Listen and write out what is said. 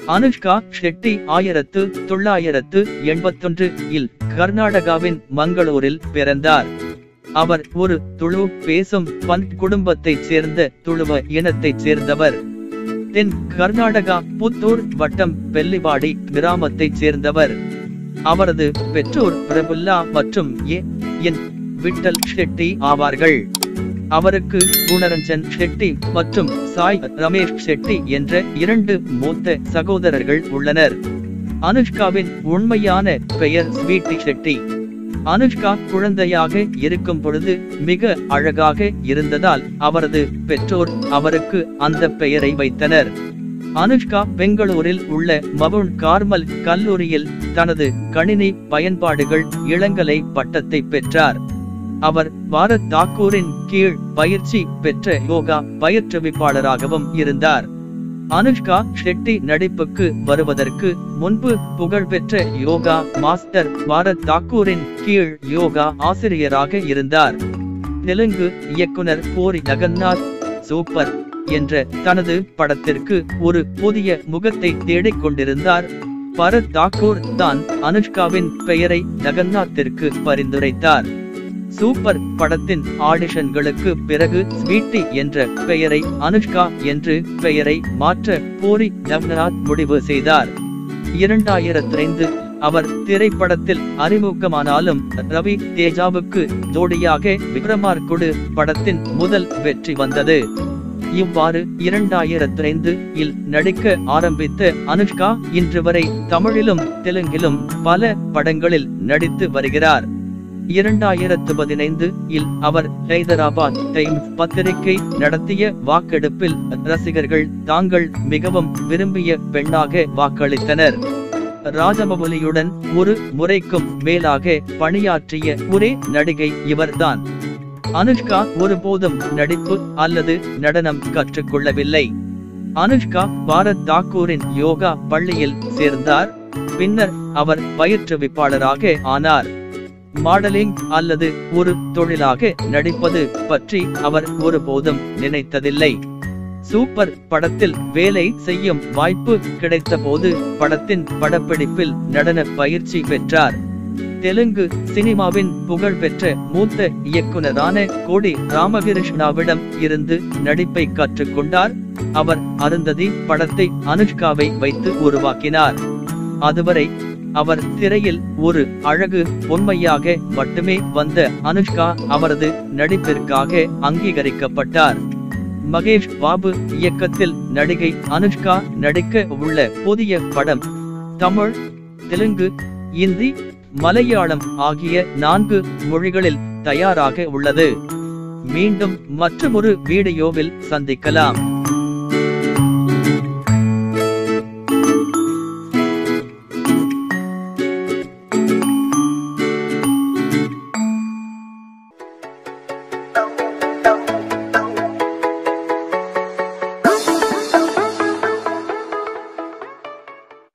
அனுஷ்கா ஷெட்டி ஆயிரத்து தொள்ளாயிரத்து எண்பத்தொன்று இல் கர்நாடகாவின் மங்களூரில் பிறந்தார் அவர் ஒரு துளு பேசும் பந்த் குடும்பத்தைச் சேர்ந்த துளுவ இனத்தைச் சேர்ந்தவர் தென் கர்நாடகா புத்தூர் வட்டம் பெல்லிவாடி கிராமத்தைச் சேர்ந்தவர் அவரது பெற்றோர் பிரபுல்லா மற்றும் ஏ என் விட்டல் ஷெட்டி ஆவார்கள் அவருக்கு குணரஞ்சன் ஷெட்டி மற்றும் சாய் ரமேஷ் ஷெட்டி என்ற இரண்டு மூத்த சகோதரர்கள் உள்ளனர் அனுஷ்காவின் உண்மையான பெயர் ஸ்வீட்டி ஷெட்டி அனுஷ்கா குழந்தையாக இருக்கும் பொழுது மிக அழகாக இருந்ததால் அவரது பெற்றோர் அவருக்கு அந்த பெயரை வைத்தனர் அனுஷ்கா பெங்களூரில் உள்ள மவுண்ட் கார்மல் கல்லூரியில் தனது கணினி பயன்பாடுகள் இளங்கலை பட்டத்தை பெற்றார் அவர் பாரத் தாக்கூரின் கீழ் பயிற்சி பெற்ற யோகா பயிற்றுவிப்பாளராகவும் இருந்தார் அனுஷ்கா ஷெட்டி நடிப்புக்கு வருவதற்கு முன்பு புகழ்பெற்ற யோகா மாஸ்டர் பாரத் தாக்கூரின் கீழ் யோகா ஆசிரியராக இருந்தார் தெலுங்கு இயக்குனர் பூரி ஜெகநாத் சூப்பர் என்ற தனது படத்திற்கு ஒரு புதிய முகத்தை தேடிக் கொண்டிருந்தார் பரத் தாக்கூர் தான் அனுஷ்காவின் பெயரை ஜெகநாத்திற்கு பரிந்துரைத்தார் சூப்பர் படத்தின் ஆடிஷன்களுக்கு பிறகு ஸ்வீட்டி என்ற பெயரை அனுஷ்கா என்று பெயரை மாற்ற பூரி ஜெகநாத் முடிவு செய்தார் இரண்டாயிரத்தி ஐந்து அவர் திரைப்படத்தில் அறிமுகமானாலும் ரவி தேஜாவுக்கு ஜோடியாக விக்ரமார்குடு படத்தின் முதல் வெற்றி வந்தது இவ்வாறு இரண்டாயிரத்தி ஐந்து இல் நடிக்க ஆரம்பித்த அனுஷ்கா இன்று வரை தமிழிலும் தெலுங்கிலும் பல படங்களில் நடித்து வருகிறார் இரண்டாயிரத்து பதினைந்து இல் அவர் ஹைதராபாத் டைம்ஸ் பத்திரிகை நடத்திய வாக்கெடுப்பில் ரசிகர்கள் தாங்கள் மிகவும் விரும்பிய பெண்ணாக வாக்களித்தனர் ராஜமௌலியுடன் ஒரு முறைக்கும் மேலாக பணியாற்றிய ஒரே நடிகை இவர்தான் அனுஷ்கா ஒருபோதும் நடிப்பு அல்லது நடனம் கற்றுக்கொள்ளவில்லை அனுஷ்கா பாரத் தாக்கூரின் யோகா பள்ளியில் சேர்ந்தார் பின்னர் அவர் பயிற்றுவிப்பாளராக ஆனார் மாடலிங் அல்லது ஒரு தொழிலாக நடிப்பது பற்றி அவர் ஒருபோதும் நினைத்ததில்லை சூப்பர் படத்தில் வேலை செய்யும் வாய்ப்பு கிடைத்தபோது படத்தின் படப்பிடிப்பில் நடன பயிற்சி பெற்றார் தெலுங்கு சினிமாவின் புகழ்பெற்ற மூத்த இயக்குனரான கோடி ராமகிருஷ்ணாவிடம் இருந்து நடிப்பை கற்றுக்கொண்டார் அவர் அருந்ததி படத்தை அனுஷ்காவை வைத்து உருவாக்கினார் அதுவரை அவர் திரையில் ஒரு அழகு பொம்மையாக மட்டுமே வந்த அனுஷ்கா அவரது நடிப்பிற்காக அங்கீகரிக்கப்பட்டார் மகேஷ் பாபு இயக்கத்தில் நடிகை அனுஷ்கா நடிக்க உள்ள புதிய படம் தமிழ் தெலுங்கு இந்தி மலையாளம் ஆகிய நான்கு மொழிகளில் தயாராக உள்ளது மீண்டும் மற்றொரு வீடியோவில் சந்திக்கலாம்